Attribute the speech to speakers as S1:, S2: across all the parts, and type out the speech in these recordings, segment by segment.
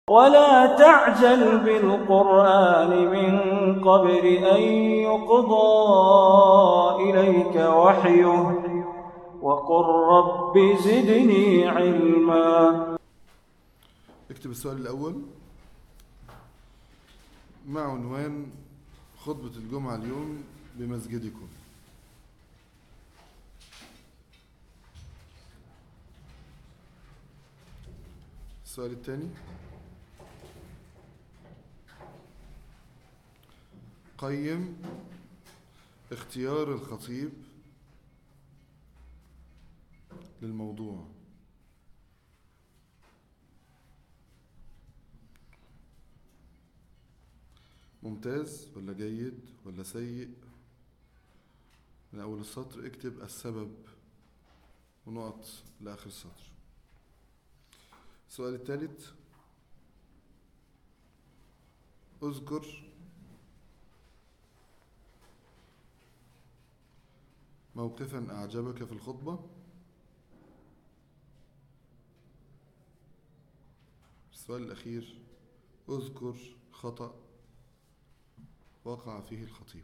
S1: ولا تعجل بالقرآن من قبل أن يقضى إليك وحيه وقل رب زدني علما
S2: اكتب السؤال الأول مع عنوان خطبة الجمعة اليوم بمسجدكم السؤال الثاني قيم اختيار الخطيب للموضوع ممتاز ولا جيد ولا سيء من أول السطر اكتب السبب ونقط لآخر السطر السؤال الثالث اذكر موقفا أعجبك في الخطبة السؤال الأخير اذكر خطأ وقع فيه الخطيب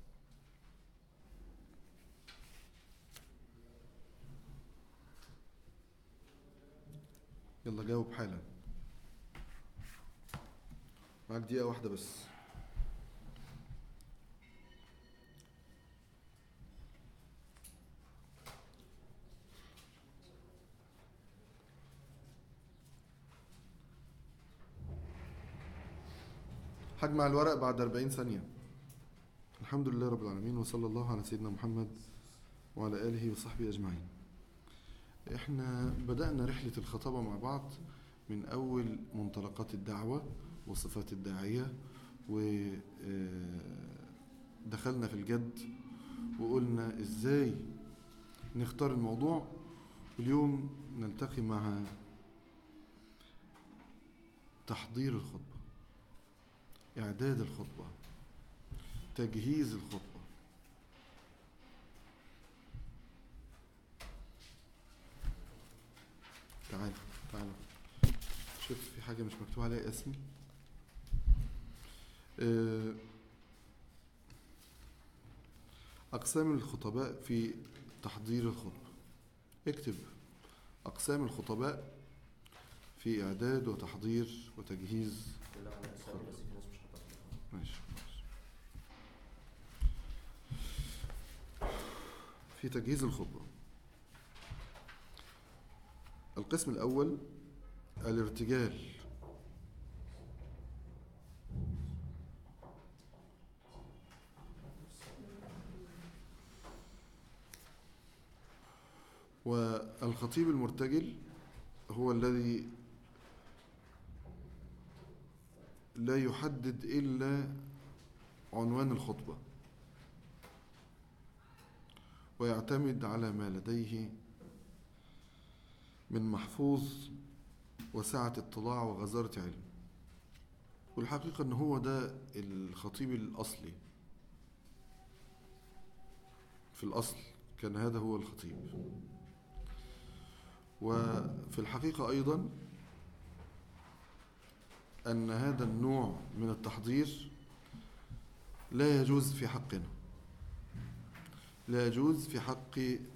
S2: يلا جاوب حالا معاك دقيقة واحدة بس هجمع الورق بعد 40 ثانية الحمد لله رب العالمين وصلى الله على سيدنا محمد وعلى آله وصحبه أجمعين احنا بدأنا رحلة الخطابة مع بعض من أول منطلقات الدعوة وصفات الداعية ودخلنا في الجد وقلنا ازاي نختار الموضوع واليوم نلتقي مع تحضير الخطبة إعداد الخطبة تجهيز الخطبة تعال تعال شوف في حاجة مش مكتوب عليها اسمي آه، أقسام الخطباء في تحضير الخطبة اكتب أقسام الخطباء في إعداد وتحضير وتجهيز ماشي ماشي. في تجهيز الخطبة القسم الأول الارتجال والخطيب المرتجل هو الذي لا يحدد إلا عنوان الخطبة ويعتمد على ما لديه من محفوظ وسعة اطلاع وغزارة علم والحقيقة أن هو ده الخطيب الأصلي في الأصل كان هذا هو الخطيب وفي الحقيقة أيضا أن هذا النوع من التحضير لا يجوز في حقنا لا يجوز في حق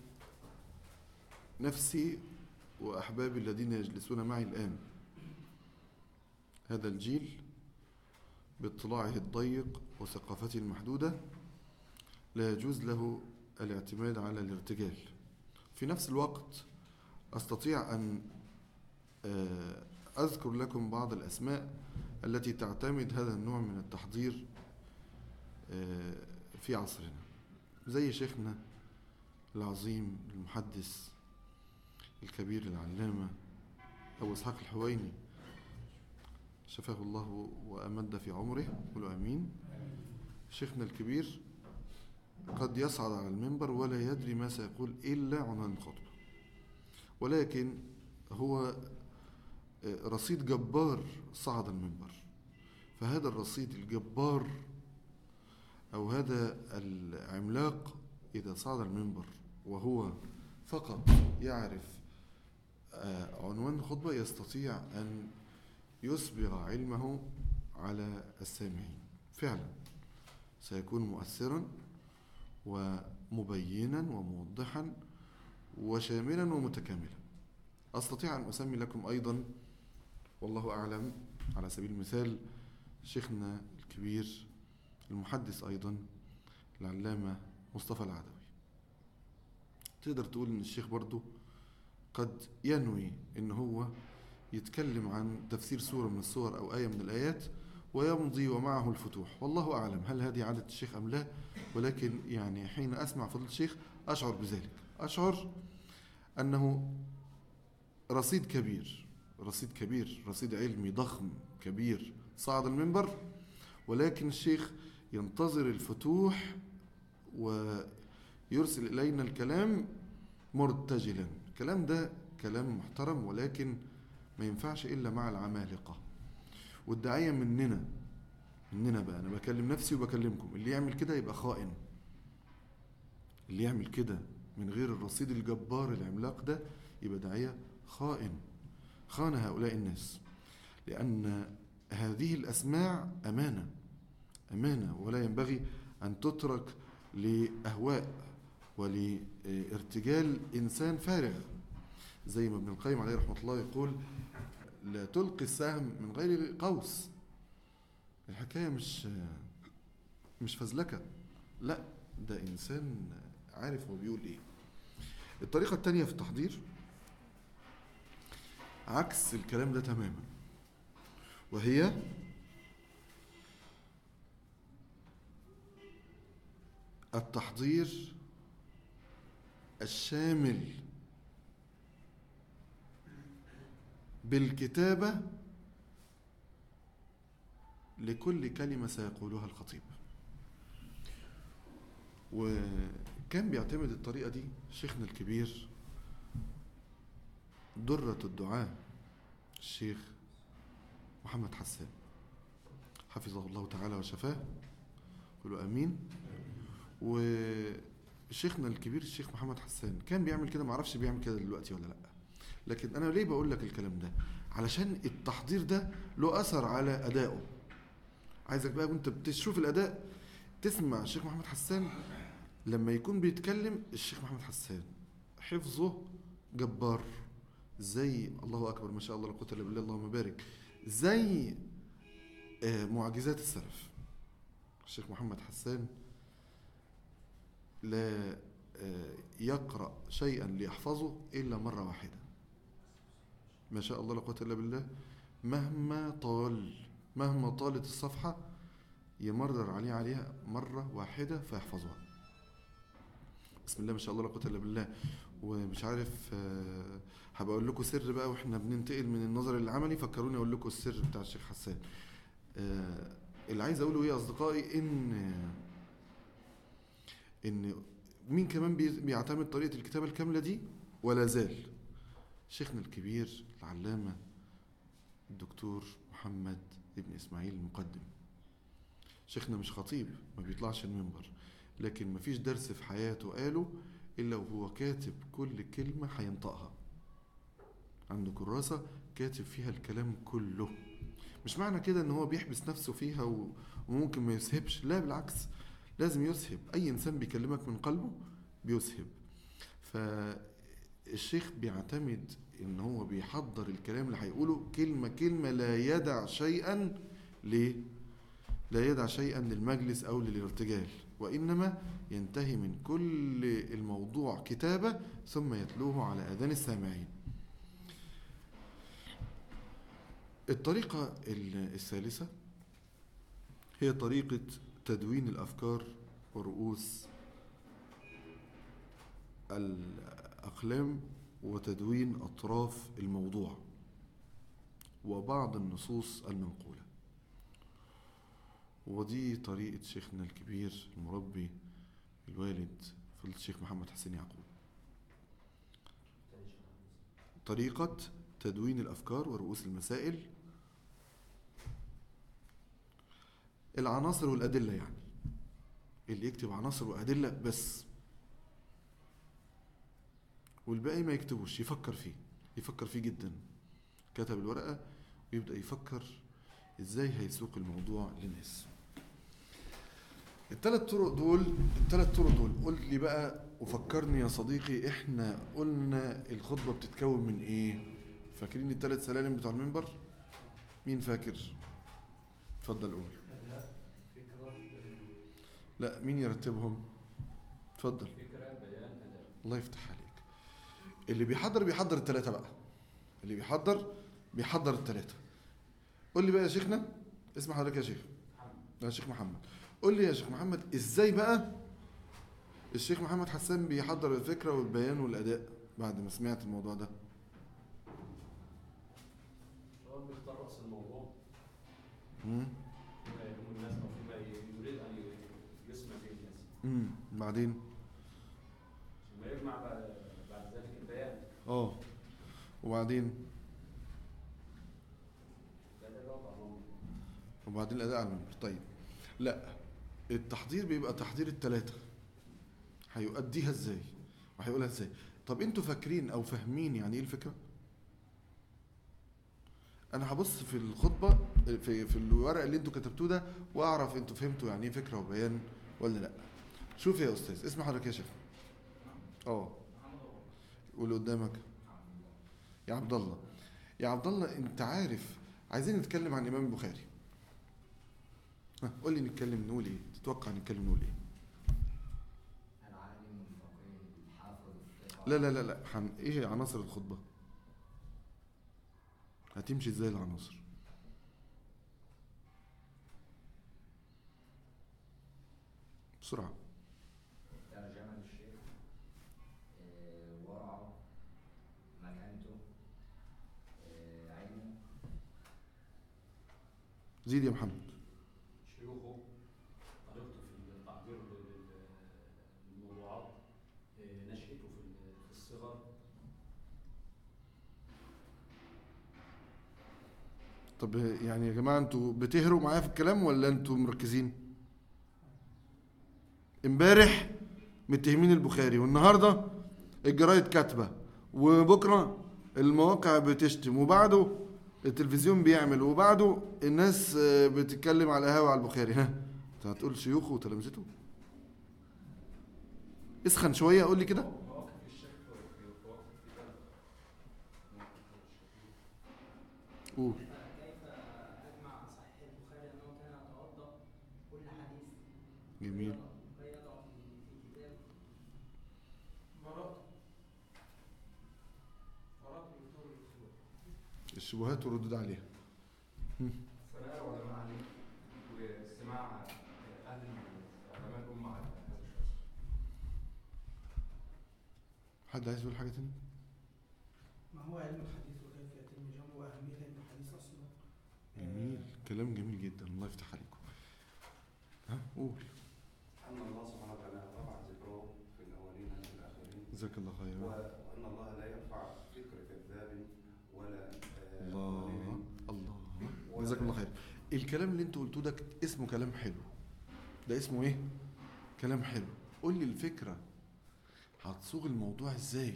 S2: نفسي وأحبابي الذين يجلسون معي الآن هذا الجيل باطلاعه الضيق وثقافته المحدودة لا يجوز له الاعتماد على الارتجال في نفس الوقت أستطيع أن آه، أذكر لكم بعض الأسماء التي تعتمد هذا النوع من التحضير آه، في عصرنا زي شيخنا العظيم المحدث الكبير العلامة أبو إسحاق الحويني شفاه الله وأمد في عمره قولوا أمين شيخنا الكبير قد يصعد على المنبر ولا يدري ما سيقول إلا عنوان الخطبة ولكن هو رصيد جبار صعد المنبر فهذا الرصيد الجبار أو هذا العملاق إذا صعد المنبر وهو فقط يعرف عنوان الخطبة يستطيع أن يسبغ علمه على السامعين فعلا سيكون مؤثرا ومبينا وموضحا وشاملا ومتكاملا أستطيع أن أسمي لكم أيضا والله أعلم على سبيل المثال شيخنا الكبير المحدث أيضا العلامة مصطفى العدوي تقدر تقول ان الشيخ برضو قد ينوي ان هو يتكلم عن تفسير سورة من السور او آية من الآيات ويمضي ومعه الفتوح والله أعلم هل هذه عادة الشيخ أم لا ولكن يعني حين أسمع فضل الشيخ أشعر بذلك أشعر أنه رصيد كبير رصيد كبير رصيد علمي ضخم كبير صعد المنبر ولكن الشيخ ينتظر الفتوح ويرسل إلينا الكلام مرتجلا الكلام ده كلام محترم ولكن ما ينفعش إلا مع العمالقة والداعية مننا مننا بقى أنا بكلم نفسي وبكلمكم اللي يعمل كده يبقى خائن اللي يعمل كده من غير الرصيد الجبار العملاق ده يبقى داعية خائن خان هؤلاء الناس لأن هذه الأسماع أمانة أمانة ولا ينبغي أن تترك لأهواء ولارتجال إنسان فارغ زي ما ابن القيم عليه رحمة الله يقول لا تلقي السهم من غير قوس الحكاية مش مش فزلكة لا ده إنسان عارف هو بيقول إيه الطريقة التانية في التحضير عكس الكلام ده تماما وهي التحضير الشامل بالكتابة لكل كلمة سيقولها الخطيب وكان بيعتمد الطريقة دي شيخنا الكبير درة الدعاء الشيخ محمد حسان حفظه الله تعالى وشفاه قولوا امين وشيخنا الكبير الشيخ محمد حسان كان بيعمل كده معرفش بيعمل كده دلوقتي ولا لا لكن انا ليه بقول لك الكلام ده علشان التحضير ده له اثر على ادائه عايزك بقى وانت بتشوف الاداء تسمع الشيخ محمد حسان لما يكون بيتكلم الشيخ محمد حسان حفظه جبار زي الله اكبر ما شاء الله لا قوه الا بالله اللهم بارك زي معجزات السلف الشيخ محمد حسان لا يقرأ شيئا ليحفظه إلا مرة واحدة ما شاء الله لا قوة إلا بالله مهما طال مهما طالت الصفحة يمرر عليه عليها مرة واحدة فيحفظها بسم الله ما شاء الله لا قوة إلا بالله ومش عارف هبقى أقول لكم سر بقى وإحنا بننتقل من النظر العملي فكروني أقول لكم السر بتاع الشيخ حسان اللي عايز أقوله إيه يا أصدقائي إن إن مين كمان بيعتمد طريقة الكتابة الكاملة دي ولا زال شيخنا الكبير العلامة الدكتور محمد ابن إسماعيل المقدم شيخنا مش خطيب ما بيطلعش المنبر لكن ما فيش درس في حياته قاله إلا وهو كاتب كل كلمة هينطقها عنده كراسة كاتب فيها الكلام كله مش معنى كده ان هو بيحبس نفسه فيها وممكن ما يسهبش لا بالعكس لازم يسهب اي انسان بيكلمك من قلبه بيسهب فالشيخ بيعتمد ان هو بيحضر الكلام اللي هيقوله كلمة كلمة لا يدع شيئا ليه لا يدع شيئا للمجلس او للارتجال وانما ينتهي من كل الموضوع كتابة ثم يتلوه على اذان السامعين الطريقة الثالثة هي طريقة تدوين الأفكار ورؤوس الأقلام وتدوين أطراف الموضوع وبعض النصوص المنقولة ودي طريقة شيخنا الكبير المربي الوالد فضيلة الشيخ محمد حسين يعقوب طريقة تدوين الأفكار ورؤوس المسائل العناصر والأدلة يعني اللي يكتب عناصر وأدلة بس والباقي ما يكتبوش يفكر فيه يفكر فيه جدا كتب الورقة ويبدأ يفكر ازاي هيسوق الموضوع للناس الثلاث طرق دول الثلاث طرق دول قول لي بقى وفكرني يا صديقي احنا قلنا الخطبة بتتكون من ايه فاكرين الثلاث سلالم بتوع المنبر مين فاكر اتفضل قول لا مين يرتبهم اتفضل الله يفتح عليك اللي بيحضر بيحضر الثلاثة بقى اللي بيحضر بيحضر الثلاثة قول لي بقى يا شيخنا اسمع حضرتك يا شيخ يا شيخ محمد قول لي يا شيخ محمد ازاي بقى الشيخ محمد حسان بيحضر الفكرة والبيان والأداء بعد ما سمعت الموضوع ده
S3: هو بيختار رأس الموضوع
S2: مم.
S3: فيما يهم الناس أو فيما يريد أن يسمع به الناس
S2: مم. بعدين
S3: ثم يجمع بعد بعد ذلك البيان
S2: اه وبعدين
S3: ده ده الوضع الموضوع
S2: وبعدين الأداء على المنبر طيب لا التحضير بيبقى تحضير التلاتة هيؤديها ازاي وهيقولها ازاي طب انتوا فاكرين او فاهمين يعني ايه الفكرة انا هبص في الخطبة في, في الورق اللي انتوا كتبتوه ده واعرف انتوا فهمتوا يعني ايه فكرة وبيان ولا لا شوف يا استاذ اسم حضرتك يا شيخ اه واللي قدامك يا عبد الله يا عبد الله انت عارف عايزين نتكلم عن الامام البخاري ها، قول لي نتكلم نقول ايه تتوقع نتكلم نقول ايه
S4: العالم الفقيه الحافظ الثقة
S2: لا لا لا لا حن... ايه عناصر الخطبة هتمشي ازاي العناصر بسرعة
S4: ترجمة الشيخ آه، ورعه مكانته آه، علمه
S2: زيد يا محمد
S3: شيوخه طريقته في التعبير لل- للموضوعات آه، نشأته في ال- في الصغر
S2: طب يعني يا جماعة انتوا بتهروا معايا في الكلام ولا انتوا مركزين امبارح متهمين البخاري والنهاردة الجرايد كاتبة وبكرة المواقع بتشتم وبعده التلفزيون بيعمل وبعده الناس آه، بتتكلم على القهوة على البخاري ها انت هتقول شيوخه وتلامذته اسخن شوية قول لي كده
S3: مواقف الشيخ في مواقف كتابه
S2: قول
S5: كيف أجمع صحيح البخاري أنه كان يتوضأ كل حديث
S2: جميل
S5: فيضع في في كتاب
S3: مرات مرات يثور الخلوة
S2: الشبهات والردود عليها
S6: ثناء العلماء عليه واستماع اهل علماء الامه على هذا الشخص
S2: حد عايز يقول حاجة تانية
S7: ما هو علم الحديث وكيف يتم جمعه وأهمية علم الحديث أصلا
S2: جميل كلام جميل جدا الله يفتح عليكم ها قول
S8: أن الله سبحانه وتعالى رفع ذكره في الأولين في الآخرين
S2: جزاك الله خيرا
S8: وأن الله لا يرفع فكر كذاب ولا آه،
S2: الله
S8: ظالم.
S2: الله جزاك الله خير الكلام اللي انت قلتوه ده اسمه كلام حلو ده اسمه ايه كلام حلو قول لي الفكره هتصوغ الموضوع ازاي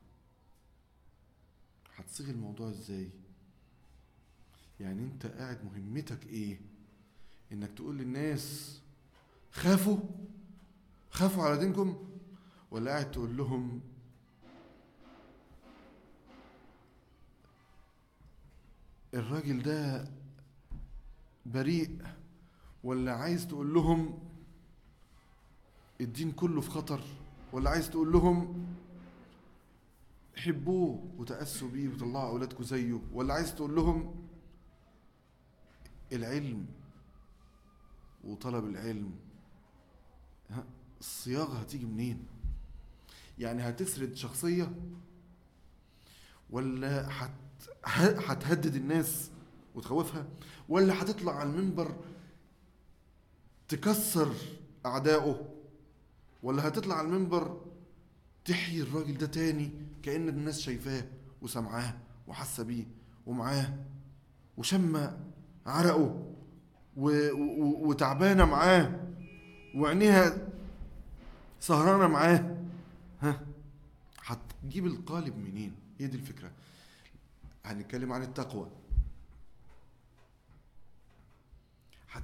S2: هتصيغ الموضوع ازاي يعني انت قاعد مهمتك ايه انك تقول للناس خافوا خافوا على دينكم ولا قاعد تقول لهم الراجل ده بريء ولا عايز تقول لهم الدين كله في خطر ولا عايز تقول لهم حبوه وتأسوا بيه وطلعوا أولادكم زيه ولا عايز تقول لهم العلم وطلب العلم ها، الصياغة هتيجي منين يعني هتسرد شخصية ولا هت... ه- هتهدد الناس وتخوفها ولا هتطلع على المنبر تكسر أعدائه ولا هتطلع على المنبر تحيي الراجل ده تاني كأن الناس شايفاه وسمعاه وحاسة بيه ومعاه وشم عرقه و... و... وتعبانة معاه وعينيها سهرانة معاه ها هتجيب القالب منين هي دي الفكرة هنتكلم عن التقوى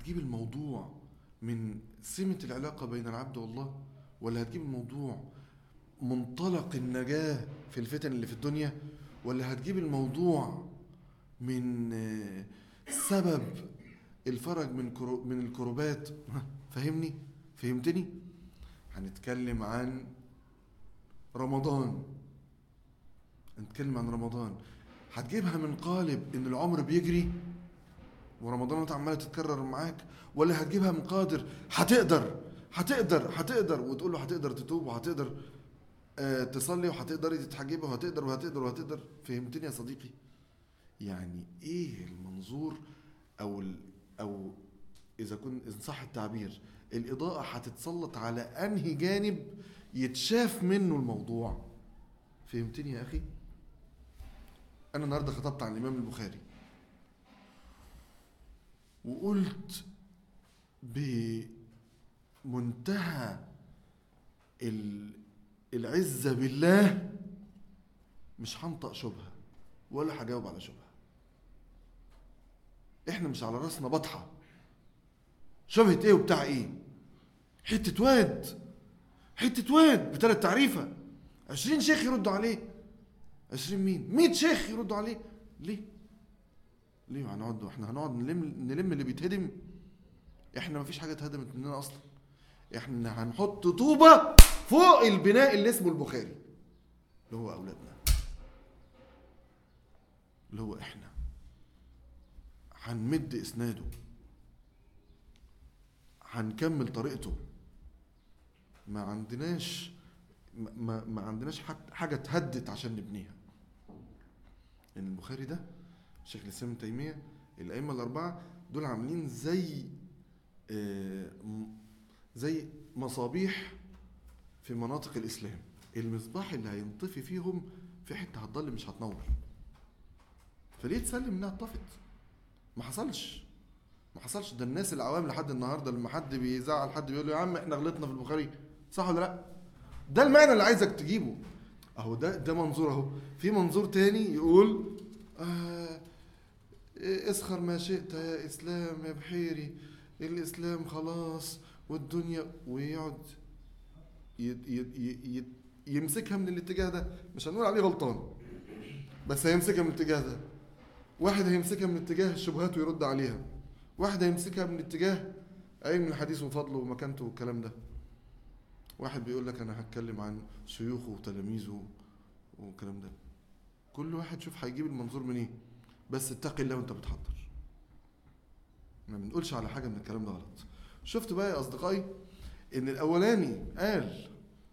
S2: هتجيب الموضوع من سمة العلاقة بين العبد والله ولا هتجيب الموضوع منطلق النجاة في الفتن اللي في الدنيا ولا هتجيب الموضوع من آه، سبب الفرج من كرو من الكروبات فهمني فهمتني هنتكلم عن رمضان هنتكلم عن رمضان هتجيبها من قالب ان العمر بيجري ورمضانات عماله تتكرر معاك ولا هتجيبها من قادر هتقدر هتقدر هتقدر وتقول له هتقدر تتوب وهتقدر آه تصلي وهتقدر تتحجبي وهتقدر وهتقدر وهتقدر فهمتني يا صديقي يعني ايه المنظور او ال او اذا كن ان صح التعبير الاضاءه هتتسلط على انهي جانب يتشاف منه الموضوع فهمتني يا اخي انا النهارده خطبت عن الامام البخاري وقلت بمنتهى ال- العزة بالله مش هنطق شبهة ولا هجاوب على شبهة احنا مش على راسنا بطحة شبهة ايه وبتاع ايه حتة واد حتة واد بثلاث تعريفة عشرين شيخ يردوا عليه عشرين مين مئة شيخ يردوا عليه ليه ليه هنقعد احنا هنقعد نلم نلم اللي بيتهدم احنا مفيش حاجه اتهدمت مننا اصلا احنا هنحط طوبه فوق البناء اللي اسمه البخاري اللي هو اولادنا اللي هو احنا هنمد اسناده هنكمل طريقته ما عندناش ما, ما, ما عندناش حت- حاجه تهدت عشان نبنيها لان البخاري ده شيخ الاسلام ابن تيميه الائمه الاربعه دول عاملين زي آه، م- زي مصابيح في مناطق الاسلام المصباح اللي هينطفي فيهم في حته هتضل مش هتنور فليه تسلم انها اتطفت ما حصلش ما حصلش ده الناس العوام لحد النهارده لما حد بيزعل حد بيقول له يا عم احنا غلطنا في البخاري صح ولا لا ده المعنى اللي عايزك تجيبه اهو ده ده منظور اهو في منظور تاني يقول آه اسخر ما شئت يا اسلام يا بحيري الاسلام خلاص والدنيا ويقعد يد يد يد يمسكها من الاتجاه ده مش هنقول عليه غلطان بس هيمسكها من الاتجاه ده واحد هيمسكها من اتجاه الشبهات ويرد عليها واحد هيمسكها من اتجاه علم الحديث وفضله ومكانته والكلام ده واحد بيقول لك انا هتكلم عن شيوخه وتلاميذه والكلام ده كل واحد شوف هيجيب المنظور منين بس اتقي الله وانت بتحضر ما بنقولش على حاجه من الكلام ده غلط شفت بقى يا اصدقائي ان الاولاني قال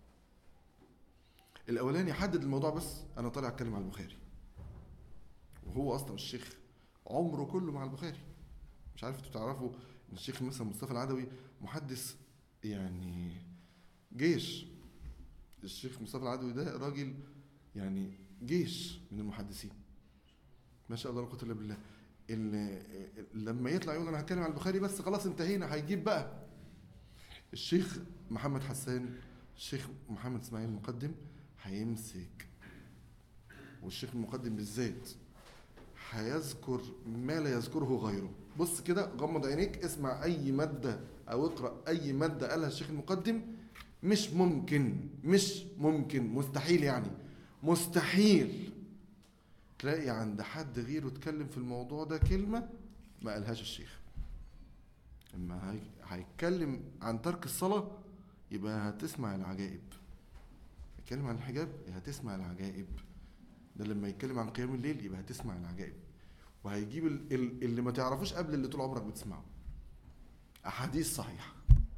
S2: الاولاني حدد الموضوع بس انا طالع اتكلم على البخاري وهو اصلا الشيخ عمره كله مع البخاري مش عارف انتوا تعرفوا ان الشيخ مثلا مصطفى العدوي محدث يعني جيش الشيخ مصطفى العدوي ده راجل يعني جيش من المحدثين ما شاء الله لا قوه الا بالله ال- لما يطلع يقول انا هتكلم على البخاري بس خلاص انتهينا هيجيب بقى الشيخ محمد حسان الشيخ محمد اسماعيل المقدم هيمسك والشيخ المقدم بالذات هيذكر ما لا يذكره غيره بص كده غمض عينيك اسمع اي ماده او اقرا اي ماده قالها الشيخ المقدم مش ممكن مش ممكن مستحيل يعني مستحيل تلاقي عند حد غيره اتكلم في الموضوع ده كلمه ما قالهاش الشيخ اما هي- هيتكلم عن ترك الصلاه يبقى هتسمع العجائب يتكلم عن الحجاب يبقى هتسمع العجائب ده لما يتكلم عن قيام الليل يبقى هتسمع العجائب وهيجيب ال- ال- اللي ما تعرفوش قبل اللي طول عمرك بتسمعه احاديث صحيحه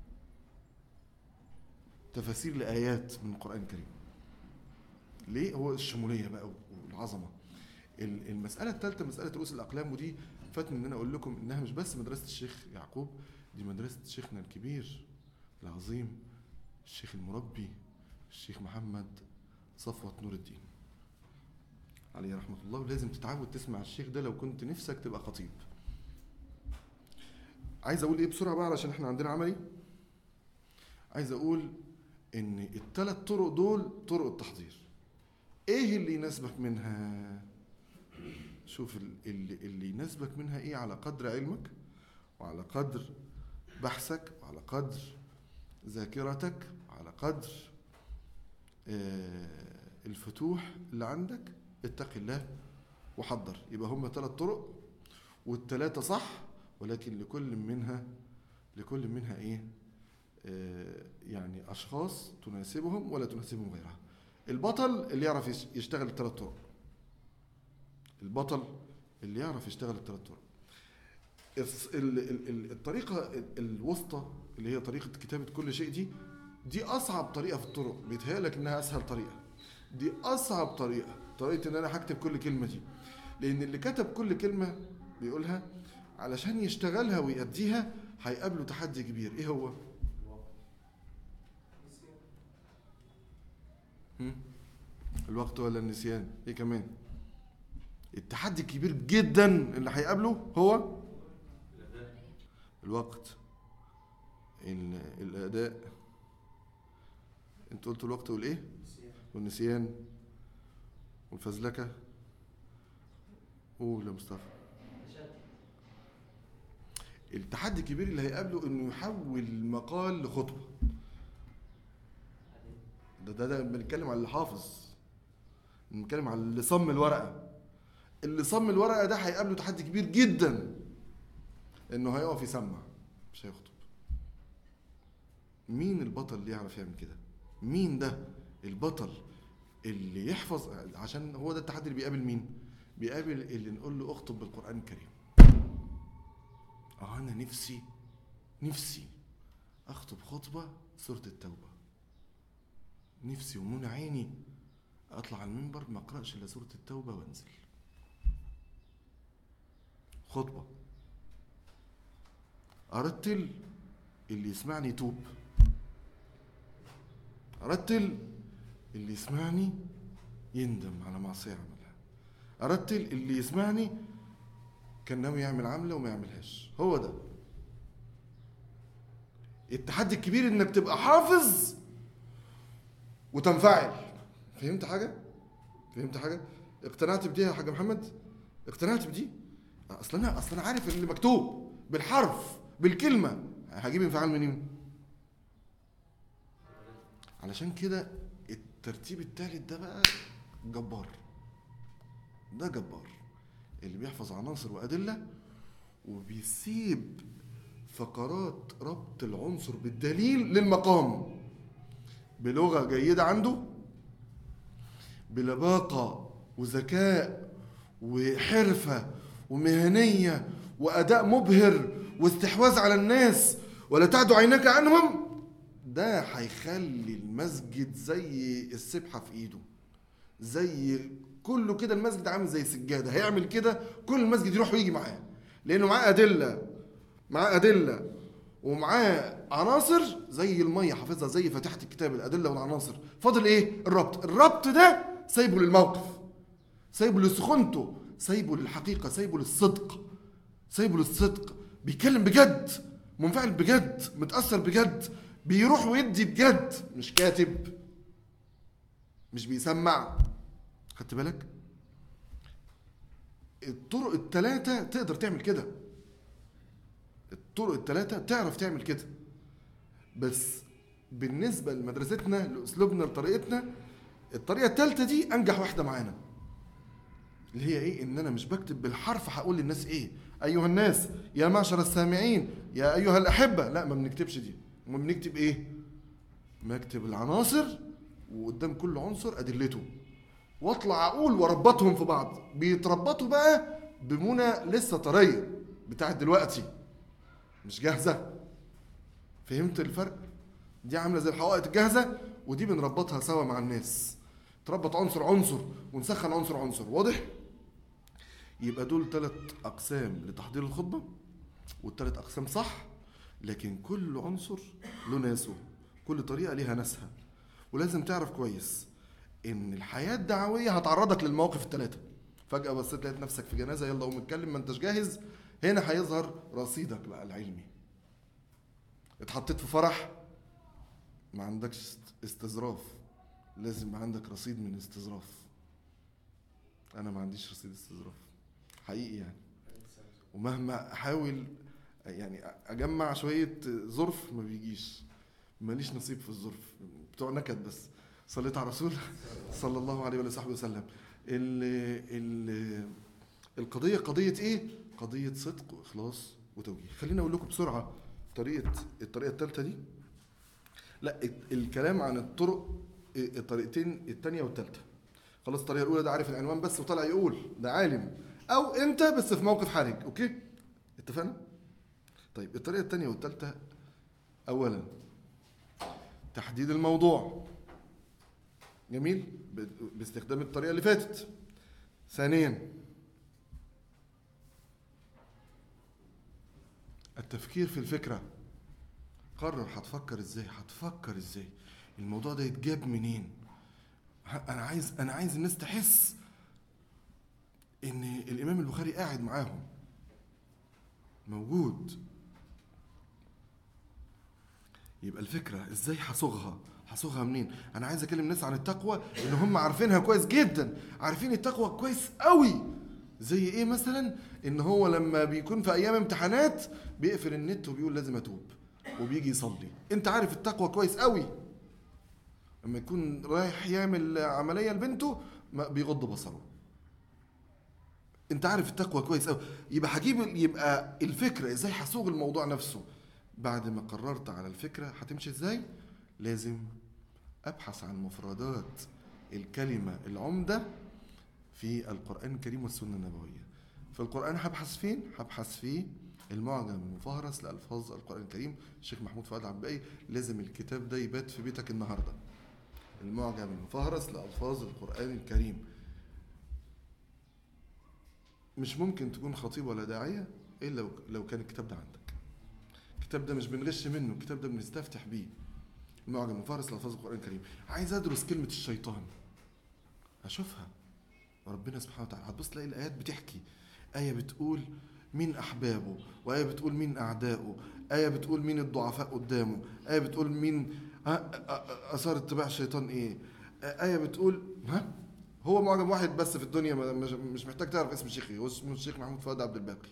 S2: تفاسير لايات من القران الكريم ليه هو الشموليه بقى والعظمه ال- المساله الثالثه مساله رؤوس الاقلام ودي فاتني ان انا اقول لكم انها مش بس مدرسه الشيخ يعقوب دي مدرسه شيخنا الكبير العظيم الشيخ المربي الشيخ محمد صفوة نور الدين عليه رحمة الله ولازم تتعود تسمع الشيخ ده لو كنت نفسك تبقى خطيب عايز اقول ايه بسرعة بقى علشان احنا عندنا عملي عايز اقول ان الثلاث طرق دول طرق التحضير ايه اللي يناسبك منها شوف ال- اللي, اللي يناسبك منها ايه على قدر علمك وعلى قدر بحثك وعلى قدر ذاكرتك على قدر آه، الفتوح اللي عندك اتق الله وحضر يبقى هم ثلاث طرق والثلاثة صح ولكن لكل منها لكل منها ايه آه، يعني اشخاص تناسبهم ولا تناسبهم غيرها البطل اللي يعرف يش- يشتغل الثلاث طرق البطل اللي يعرف يشتغل الثلاث طرق الص- ال- ال- ال- الطريقة ال- الوسطى اللي هي طريقة كتابة كل شيء دي دي أصعب طريقة في الطرق بيتهيألك إنها أسهل طريقة دي أصعب طريقة طريقة إن أنا هكتب كل كلمة دي لأن اللي كتب كل كلمة بيقولها علشان يشتغلها ويأديها هيقابله تحدي كبير إيه هو؟ هم؟ الوقت ولا النسيان إيه كمان؟ التحدي الكبير جدا اللي هيقابله هو الوقت ال- الاداء انت قلت الوقت والايه والنسيان والفزلكه قول يا مصطفى التحدي الكبير اللي هيقابله انه يحول المقال لخطبه ده ده ده بنتكلم على اللي حافظ بنتكلم على اللي صم الورقه اللي صم الورقه ده هيقابله تحدي كبير جدا انه هيقف يسمع مش هيخطب مين البطل اللي يعرف يعمل كده مين ده البطل اللي يحفظ عشان هو ده التحدي اللي بيقابل مين بيقابل اللي نقول له اخطب بالقران الكريم اه انا نفسي نفسي اخطب خطبه سوره التوبه نفسي ومنى عيني اطلع على المنبر ما اقراش الا سوره التوبه وانزل خطبه ارتل اللي يسمعني يتوب ارتل اللي يسمعني يندم على معصيه عملها ارتل اللي يسمعني كان ناوي يعمل عمله وما يعملهاش هو ده التحدي الكبير انك تبقى حافظ وتنفعل فهمت حاجه فهمت حاجه اقتنعت بدي يا حاج محمد اقتنعت بدي اصل انا اصل انا عارف اللي مكتوب بالحرف بالكلمه هجيب انفعال منين علشان كده الترتيب التالت ده بقى جبار ده جبار اللي بيحفظ عناصر وادله وبيسيب فقرات ربط العنصر بالدليل للمقام بلغه جيده عنده بلباقه وذكاء وحرفه ومهنيه واداء مبهر واستحواذ على الناس ولا تعد عيناك عنهم ده هيخلي المسجد زي السبحه في ايده زي كله كده المسجد عامل زي سجاده هيعمل كده كل المسجد يروح ويجي معاه لانه معاه ادله معاه ادله ومعاه عناصر زي الميه حافظها زي فاتحه الكتاب الادله والعناصر فاضل ايه الربط الربط ده سايبه للموقف سايبه لسخونته سايبه للحقيقه سايبه للصدق سايبه للصدق بيتكلم بجد منفعل بجد متاثر بجد بيروح ويدي بجد مش كاتب مش بيسمع خدت بالك الطرق الثلاثة تقدر تعمل كده الطرق الثلاثة تعرف تعمل كده بس بالنسبة لمدرستنا لأسلوبنا لطريقتنا الطريقة الثالثة دي أنجح واحدة معانا اللي هي إيه إن أنا مش بكتب بالحرف هقول للناس إيه أيها الناس يا معشر السامعين يا أيها الأحبة لا ما بنكتبش دي ما بنكتب إيه بكتب العناصر وقدام كل عنصر أدلته واطلع اقول واربطهم في بعض بيتربطوا بقى بمنى لسه طريه بتاعت دلوقتي مش جاهزه فهمت الفرق دي عامله زي الحوائط الجاهزه ودي بنربطها سوا مع الناس تربط عنصر عنصر ونسخن عنصر عنصر واضح يبقى دول ثلاث اقسام لتحضير الخطبه والثلاث اقسام صح لكن كل عنصر له ناسه كل طريقه ليها ناسها ولازم تعرف كويس ان الحياه الدعويه هتعرضك للمواقف الثلاثه فجاه بصيت لقيت نفسك في جنازه يلا قوم اتكلم ما انتش جاهز هنا هيظهر رصيدك بقى العلمي اتحطيت في فرح ما عندكش است- استظراف لازم يبقى عندك رصيد من الاستظراف انا ما عنديش رصيد استظراف حقيقي يعني ومهما احاول يعني اجمع شويه ظرف ما بيجيش ماليش نصيب في الظرف بتوع نكد بس صليت على الرسول صلى الله عليه وآله وصحبه وسلم ال ال القضيه قضيه ايه قضيه صدق واخلاص وتوجيه خليني اقول لكم بسرعه طريقه الطريقه الثالثه دي لا الت- الكلام عن الطرق الطريقتين الثانيه والثالثه خلاص الطريقه الاولى ده عارف العنوان بس وطلع يقول ده عالم او انت بس في موقف حرج اوكي اتفقنا طيب الطريقه الثانيه والثالثه اولا تحديد الموضوع جميل ب- باستخدام الطريقه اللي فاتت ثانيا التفكير في الفكره قرر هتفكر ازاي هتفكر ازاي الموضوع ده يتجاب منين ه- انا عايز انا عايز الناس تحس ان الامام البخاري قاعد معاهم موجود يبقى الفكره ازاي هصوغها هصوغها منين انا عايز اكلم الناس عن التقوى ان هم عارفينها كويس جدا عارفين التقوى كويس قوي زي ايه مثلا ان هو لما بيكون في ايام امتحانات بيقفل النت وبيقول لازم اتوب وبيجي يصلي انت عارف التقوى كويس قوي لما يكون رايح يعمل عمليه لبنته ما بيغض بصره انت عارف التقوى كويس قوي يبقى هجيب يبقى الفكره ازاي هسوق الموضوع نفسه بعد ما قررت على الفكره هتمشي ازاي لازم ابحث عن مفردات الكلمه العمده في القران الكريم والسنه النبويه في القران هبحث فين هبحث في المعجم المفهرس لالفاظ القران الكريم الشيخ محمود فؤاد عباقي لازم الكتاب ده يبات في بيتك النهارده المعجم المفهرس لالفاظ القران الكريم مش ممكن تكون خطيب ولا داعيه الا لو- لو كان الكتاب ده عندك الكتاب ده مش بنغش منه الكتاب ده بنستفتح بيه المعجم المفهرس لالفاظ القران الكريم عايز ادرس كلمه الشيطان اشوفها ربنا سبحانه وتعالى هتبص تلاقي الايات بتحكي ايه بتقول مين احبابه وايه بتقول مين اعدائه ايه بتقول مين الضعفاء قدامه ايه بتقول مين ها- أ- أ- اثار اتباع الشيطان ايه ايه بتقول ها هو معجم واحد بس في الدنيا ما- مش- مش محتاج تعرف اسم الشيخ إيه، هو اسمه الشيخ محمود فؤاد عبد الباقي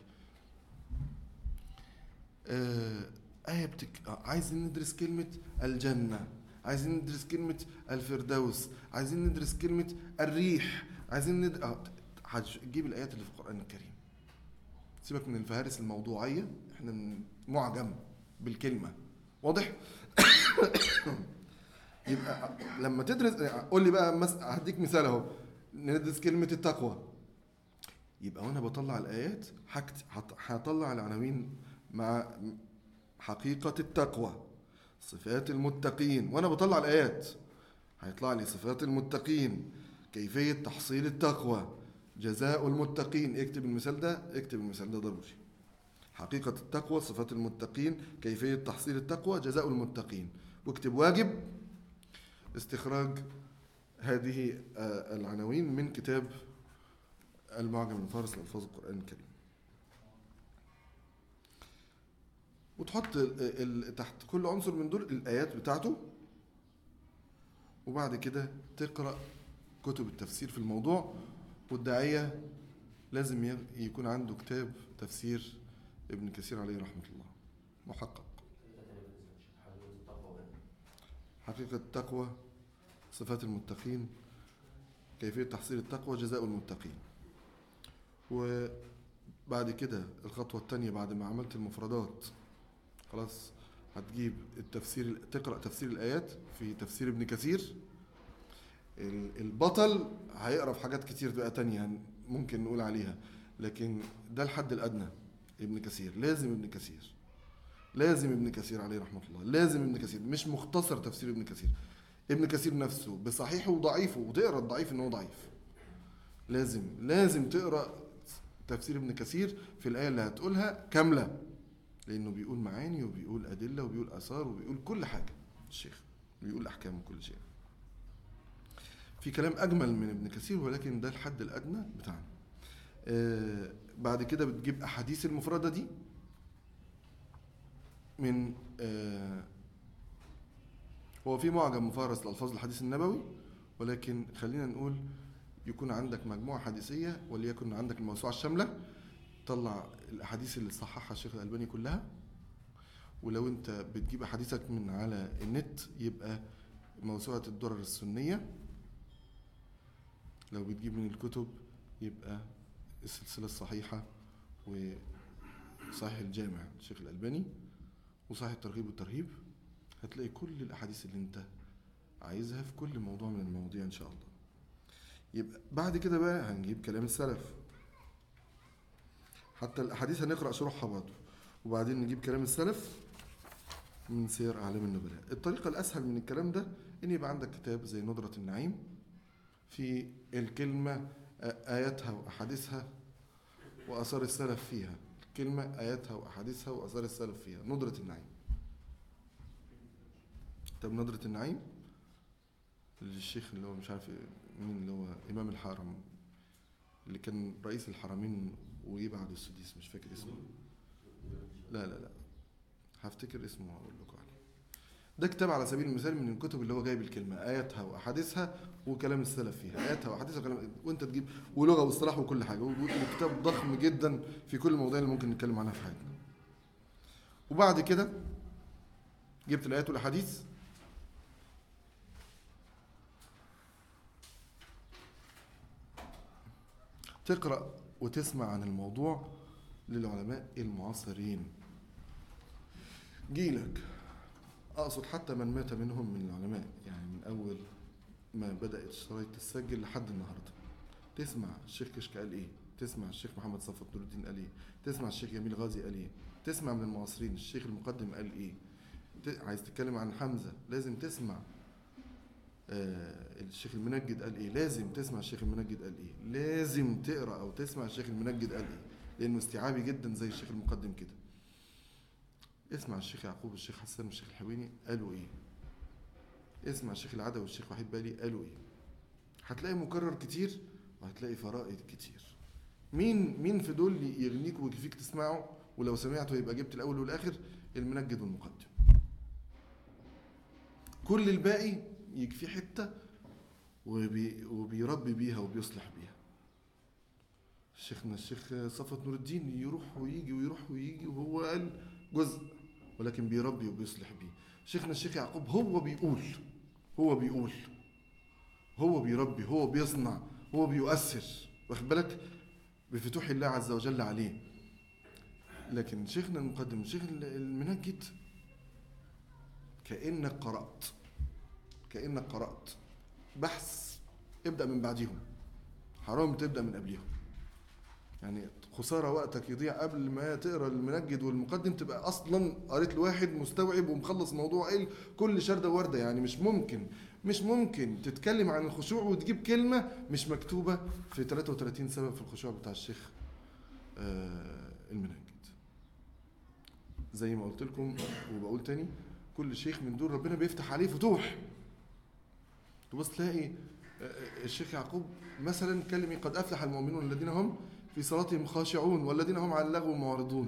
S2: آه، آية بتك... آه، عايزين ندرس كلمة الجنة عايزين ندرس كلمة الفردوس عايزين ندرس كلمة الريح عايزين ند... آه، هتجيب الآيات اللي في القرآن الكريم سيبك من الفهارس الموضوعية احنا من معجم بالكلمة واضح؟ يبقى لما تدرس قول لي بقى مس... هديك مثال اهو ندرس كلمة التقوى يبقى وانا بطلع الايات حكت هط- هطلع العناوين مع حقيقة التقوى صفات المتقين وانا بطلع الايات هيطلع لي صفات المتقين كيفية تحصيل التقوى جزاء المتقين اكتب المثال ده اكتب المثال ده ضروري حقيقة التقوى صفات المتقين كيفية تحصيل التقوى جزاء المتقين واكتب واجب استخراج هذه آه، العناوين من كتاب المعجم الفارس لألفاظ القرآن الكريم وتحط ال- ال- تحت كل عنصر من دول الآيات بتاعته وبعد كده تقرأ كتب التفسير في الموضوع والداعية لازم ي- يكون عنده كتاب تفسير ابن كثير عليه رحمة الله محقق حقيقة التقوى صفات المتقين كيفية تحصيل التقوى جزاء المتقين وبعد كده الخطوة التانية بعد ما عملت المفردات خلاص هتجيب التفسير تقرأ تفسير الآيات في تفسير ابن كثير ال- البطل هيقرا في حاجات كتير بقى تانية ممكن نقول عليها لكن ده الحد الأدنى ابن كثير لازم ابن كثير لازم ابن كثير عليه رحمة الله لازم ابن كثير مش مختصر تفسير ابن كثير ابن كثير نفسه بصحيحه وضعيفه وتقرا الضعيف ان هو ضعيف لازم لازم تقرا تفسير ابن كثير في الآية اللي هتقولها كاملة لأنه بيقول معاني وبيقول أدلة وبيقول آثار وبيقول كل حاجة الشيخ بيقول أحكام وكل شيء في كلام أجمل من ابن كثير ولكن ده الحد الأدنى بتاعنا آه بعد كده بتجيب أحاديث المفردة دي من آه هو في معجم مفارس لألفاظ الحديث النبوي ولكن خلينا نقول يكون عندك مجموعة حديثية وليكن عندك الموسوعة الشاملة طلع الاحاديث اللي صححها الشيخ الالباني كلها ولو انت بتجيب احاديثك من على النت يبقى موسوعه الدرر السنيه لو بتجيب من الكتب يبقى السلسله الصحيحه وصحيح الجامع الشيخ الالباني وصحيح الترغيب والترهيب هتلاقي كل الاحاديث اللي انت عايزها في كل موضوع من المواضيع ان شاء الله يبقى بعد كده بقى هنجيب كلام السلف حتى الاحاديث هنقرا شروحها برضه وبعدين نجيب كلام السلف من سير اعلام النبلاء الطريقه الاسهل من الكلام ده ان يبقى عندك كتاب زي ندره النعيم في الكلمه آ- اياتها واحاديثها واثار السلف فيها الكلمه اياتها واحاديثها واثار السلف فيها ندره النعيم كتاب ندره النعيم للشيخ اللي هو مش عارف مين اللي هو امام الحرم اللي كان رئيس الحرمين ويبعد السديس مش فاكر اسمه لا لا لا هفتكر اسمه وهقول لكم عليه ده كتاب على سبيل المثال من الكتب اللي هو جايب الكلمه اياتها واحاديثها وكلام السلف فيها اياتها واحاديثها وكلام وانت تجيب ولغه واصطلاح وكل حاجه وكتاب ضخم جدا في كل المواضيع اللي ممكن نتكلم عنها في حياتنا وبعد كده جبت الايات والاحاديث تقرا وتسمع عن الموضوع للعلماء المعاصرين جيلك اقصد حتى من مات منهم من العلماء يعني من اول ما بدات الشرايط تسجل لحد النهارده تسمع الشيخ كشك قال ايه تسمع الشيخ محمد صفوت نور الدين قال ايه تسمع الشيخ جميل غازي قال ايه تسمع من المعاصرين الشيخ المقدم قال ايه ت- عايز تتكلم عن حمزه لازم تسمع آه الشيخ المنجد قال ايه لازم تسمع الشيخ المنجد قال ايه لازم تقرا او تسمع الشيخ المنجد قال ايه لانه استيعابي جدا زي الشيخ المقدم كده اسمع الشيخ يعقوب الشيخ حسان والشيخ الحويني قالوا ايه اسمع الشيخ العدوي والشيخ وحيد بالي قالوا ايه هتلاقي مكرر كتير وهتلاقي فرائد كتير مين مين في دول يغنيك ويكفيك تسمعه ولو سمعته يبقى جبت الاول والاخر المنجد والمقدم كل الباقي يكفي حته وبي وبيربي بيها وبيصلح بيها شيخنا الشيخ صفوت نور الدين يروح ويجي ويروح ويجي وهو قال جزء ولكن بيربي وبيصلح بيه شيخنا الشيخ يعقوب هو بيقول هو بيقول هو بيربي هو بيصنع هو بيؤثر واخد بالك بفتوح الله عز وجل عليه لكن شيخنا المقدم الشيخ المنجد كأنك قرأت كأنك قرأت بحث ابدأ من بعديهم حرام تبدأ من قبليهم يعني خسارة وقتك يضيع قبل ما تقرا المنجد والمقدم تبقى اصلا قريت لواحد مستوعب ومخلص موضوع ايه كل شردة وردة يعني مش ممكن مش ممكن تتكلم عن الخشوع وتجيب كلمة مش مكتوبة في 33 سبب في الخشوع بتاع الشيخ آه المنجد زي ما قلت لكم وبقول تاني كل شيخ من دول ربنا بيفتح عليه فتوح تبص تلاقي آه، الشيخ يعقوب مثلا كلمة قد أفلح المؤمنون الذين هم في صلاتهم خاشعون والذين هم على اللغو معرضون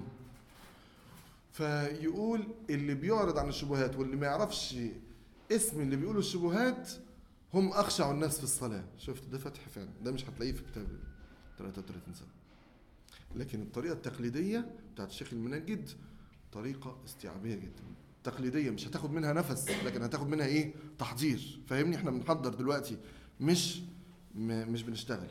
S2: فيقول اللي بيعرض عن الشبهات واللي ما يعرفش اسم اللي بيقولوا الشبهات هم أخشع الناس في الصلاة شفت ده فتح فعلا ده مش هتلاقيه في كتاب 33 سنة لكن الطريقة التقليدية بتاعت الشيخ المنجد طريقة استيعابية جدا تقليدية مش هتاخد منها نفس لكن هتاخد منها ايه تحضير فاهمني احنا بنحضر دلوقتي مش م- مش بنشتغل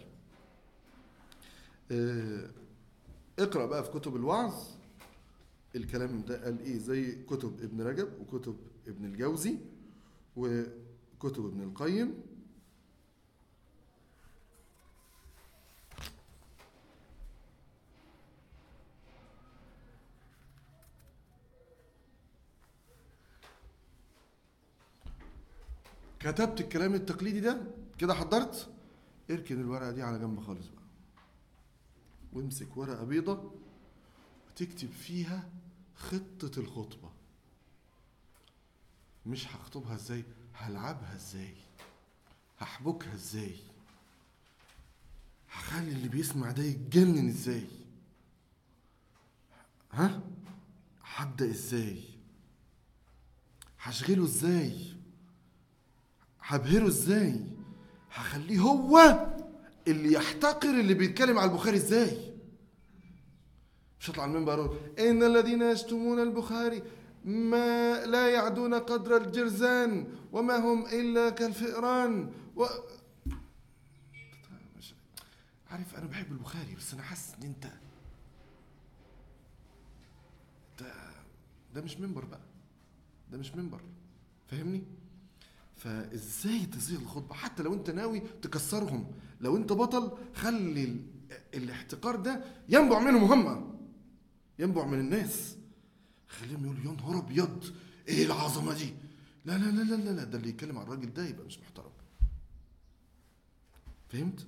S2: اه اقرا بقى في كتب الوعظ الكلام ده قال ايه زي كتب ابن رجب وكتب ابن الجوزي وكتب ابن القيم كتبت الكلام التقليدي ده كده حضرت اركن الورقه دي على جنب خالص بقى وامسك ورقه بيضه وتكتب فيها خطه الخطبه مش هخطبها ازاي هلعبها ازاي هحبكها ازاي هخلي اللي بيسمع ده يتجنن ازاي ها هبدا ازاي هشغله ازاي هبهره ازاي هخليه هو اللي يحتقر اللي بيتكلم على البخاري ازاي مش هطلع على المنبر اقول ان الذين يشتمون البخاري ما لا يعدون قدر الجرزان وما هم الا كالفئران و... مش- عارف انا بحب البخاري بس انا حاسس ان انت ده ده مش منبر بقى ده مش منبر فاهمني فازاي تصيغ الخطبه حتى لو انت ناوي تكسرهم لو انت بطل خلي ال- الاحتقار ده ينبع منهم هم ينبع من الناس خليهم يقولوا يا نهار ابيض ايه العظمه دي لا لا لا لا لا, لا ده اللي يتكلم عن الراجل ده يبقى مش محترم فهمت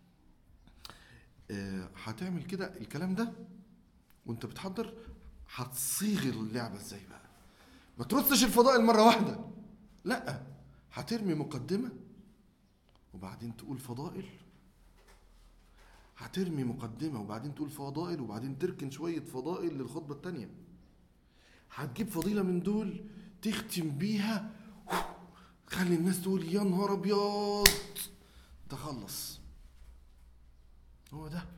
S2: آه، هتعمل كده الكلام ده وانت بتحضر هتصيغ اللعبه ازاي بقى ما ترصش الفضائل مره واحده لا هترمي مقدمه وبعدين تقول فضائل هترمي مقدمه وبعدين تقول فضائل وبعدين تركن شويه فضائل للخطبه الثانيه هتجيب فضيله من دول تختم بيها خلي الناس تقول يا نهار ابيض تخلص هو ده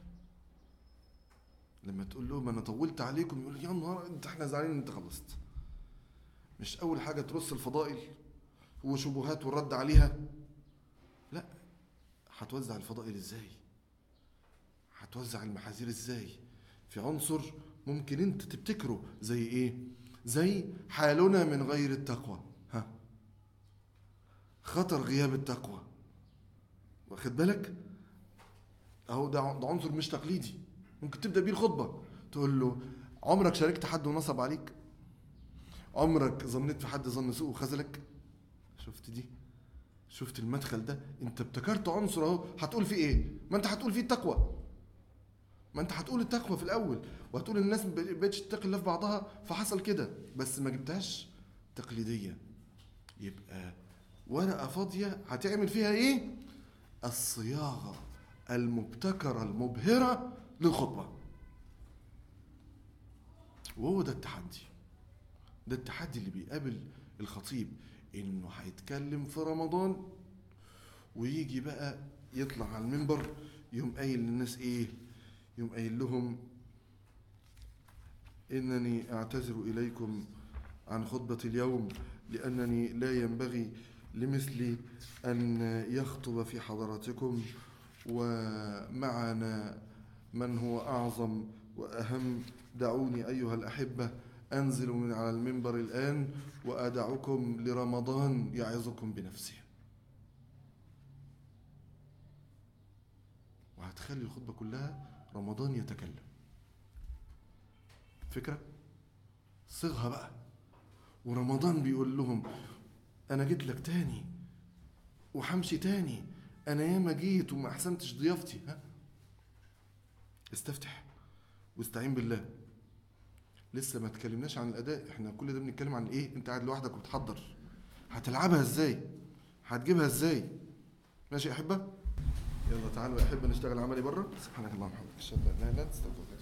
S2: لما تقول لهم انا طولت عليكم يقول يا نهار انت احنا زعلانين انت خلصت مش اول حاجه ترص الفضائل وشبهات والرد عليها لا هتوزع الفضائل ازاي هتوزع المحاذير ازاي في عنصر ممكن انت تبتكره زي ايه زي حالنا من غير التقوى ها خطر غياب التقوى واخد بالك اهو ده ع- ده عنصر مش تقليدي ممكن تبدا بيه الخطبه تقول له عمرك شاركت حد ونصب عليك عمرك ظنيت في حد ظن سوء وخذلك شفت دي شفت المدخل ده انت ابتكرت عنصر اهو هتقول فيه ايه ما انت هتقول فيه التقوى ما انت هتقول التقوى في الاول وهتقول الناس ما بقتش تتقي الله في بعضها فحصل كده بس ما جبتهاش تقليديه يبقى ورقه فاضيه هتعمل فيها ايه الصياغه المبتكره المبهره للخطبه وهو ده التحدي ده التحدي اللي بيقابل الخطيب انه هيتكلم في رمضان ويجي بقى يطلع على المنبر يوم قايل للناس ايه يوم قايل لهم انني اعتذر اليكم عن خطبه اليوم لانني لا ينبغي لمثلي ان يخطب في حضراتكم ومعنا من هو اعظم واهم دعوني ايها الاحبه انزل من على المنبر الان وادعكم لرمضان يعظكم بنفسه وهتخلي الخطبه كلها رمضان يتكلم فكره صيغها بقى ورمضان بيقول لهم انا جيت لك تاني وحمشي تاني انا ياما جيت وما احسنتش ضيافتي ها استفتح واستعين بالله لسه ما اتكلمناش عن الاداء احنا كل ده بنتكلم عن ايه انت قاعد لوحدك وبتحضر هتلعبها ازاي هتجيبها ازاي ماشي يا احبه يلا تعالوا يا احبه نشتغل عملي بره سبحانك اللهم وبحمدك اشهد ان لا اله الا انت استغفرك